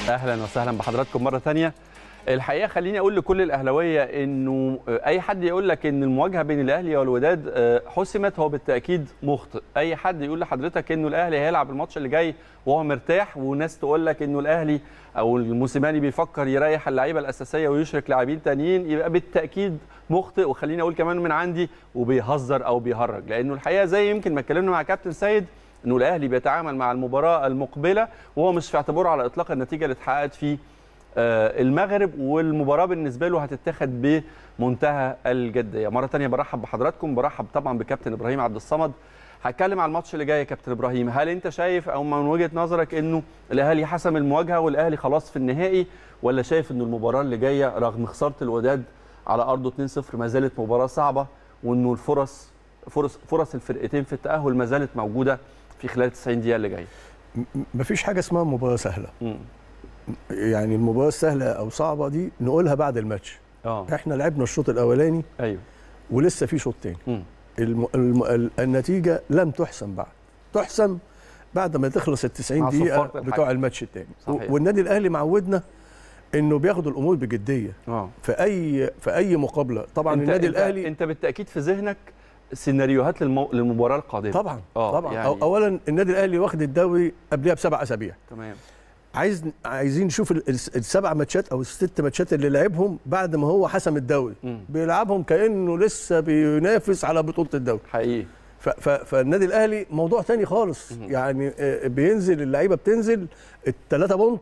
اهلا وسهلا بحضراتكم مره ثانيه الحقيقه خليني اقول لكل الاهلاويه انه اي حد يقول لك ان المواجهه بين الاهلي والوداد حسمت هو بالتاكيد مخطئ اي حد يقول لحضرتك انه الاهلي هيلعب الماتش اللي جاي وهو مرتاح وناس تقول لك انه الاهلي او الموسيماني بيفكر يريح اللعيبه الاساسيه ويشرك لاعبين تانيين يبقى بالتاكيد مخطئ وخليني اقول كمان من عندي وبيهزر او بيهرج لانه الحقيقه زي يمكن ما اتكلمنا مع كابتن سيد انه الاهلي بيتعامل مع المباراه المقبله وهو مش في اعتباره على اطلاق النتيجه اللي اتحققت في المغرب والمباراه بالنسبه له هتتاخد بمنتهى الجديه مره ثانيه برحب بحضراتكم برحب طبعا بكابتن ابراهيم عبد الصمد هتكلم على الماتش اللي جاي يا كابتن ابراهيم هل انت شايف او من وجهه نظرك انه الاهلي حسم المواجهه والاهلي خلاص في النهائي ولا شايف انه المباراه اللي جايه رغم خساره الوداد على ارضه 2-0 ما زالت مباراه صعبه وانه الفرص فرص فرص الفرقتين في التاهل ما زالت موجوده في خلال 90 دقيقه اللي جايه مفيش حاجه اسمها مباراه سهله م. يعني المباراه السهله او صعبه دي نقولها بعد الماتش اه احنا لعبنا الشوط الاولاني ايوه ولسه في شوط تاني الم... الم... النتيجه لم تحسم بعد تحسم بعد ما تخلص ال 90 دقيقه بتوع الماتش التاني صحيح. والنادي الاهلي معودنا انه بياخد الامور بجديه اه في اي في اي مقابله طبعا انت النادي انت الاهلي انت بالتاكيد في ذهنك سيناريوهات للمو... للمباراه القادمه طبعا آه طبعا يعني... أو اولا النادي الاهلي واخد الدوري قبلها بسبع اسابيع تمام عايز عايزين نشوف السبع ماتشات او الست ماتشات اللي لعبهم بعد ما هو حسم الدوري م. بيلعبهم كانه لسه بينافس على بطوله الدوري حقيقي ف ف فالنادي الاهلي موضوع تاني خالص م. يعني بينزل اللعيبه بتنزل الثلاثه بونت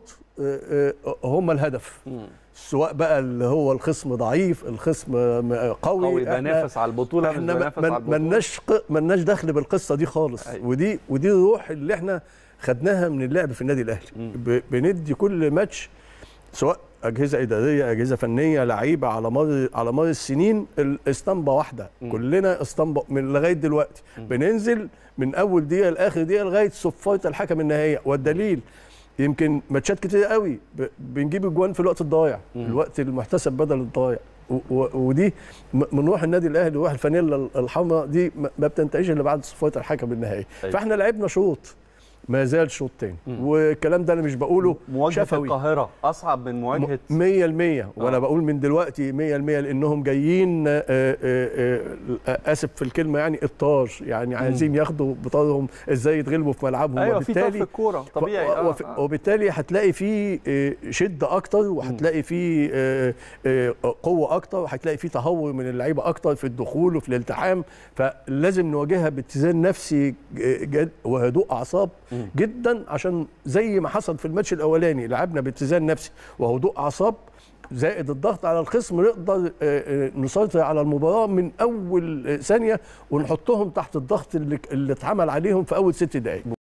هم الهدف م. سواء بقى اللي هو الخصم ضعيف الخصم قوي قوي بنافس على البطوله احنا بنافس على البطوله ملناش ملناش دخل بالقصه دي خالص أيوة. ودي ودي الروح اللي احنا خدناها من اللعب في النادي الاهلي بندي كل ماتش سواء اجهزه اداريه اجهزه فنيه لعيبه على مر على مر السنين الاسطمبه واحده م. كلنا اسطمبه من لغايه دلوقتي م. بننزل من اول دقيقه لاخر دقيقه لغايه صفاره الحكم النهائيه والدليل يمكن ماتشات كتير قوي بنجيب اجوان في الوقت الضايع الوقت المحتسب بدل الضايع ودي من روح النادي الاهلي وروح الفانيلا الحمراء دي ما بتنتهيش الا بعد صفاره الحكم النهائي أيوة. فاحنا لعبنا شوط ما زال شوط تاني والكلام ده انا مش بقوله مواجهه شفوي القاهره اصعب من مواجهه 100% وانا بقول من دلوقتي 100% لانهم جايين آآ آآ اسف في الكلمه يعني الطار يعني عايزين ياخدوا بطارهم ازاي يتغلبوا في ملعبهم ايوه وبالتالي في الكوره طبيعي آه آه. وبالتالي هتلاقي في شده اكتر وهتلاقي في قوه اكتر وهتلاقي في تهور من اللعيبه اكتر في الدخول وفي الالتحام فلازم نواجهها باتزان نفسي جد وهدوء اعصاب جدا عشان زي ما حصل في الماتش الاولاني لعبنا باتزان نفسي وهدوء اعصاب زائد الضغط على الخصم نقدر نسيطر على المباراه من اول ثانيه ونحطهم تحت الضغط اللي اللي اتعمل عليهم في اول ست دقائق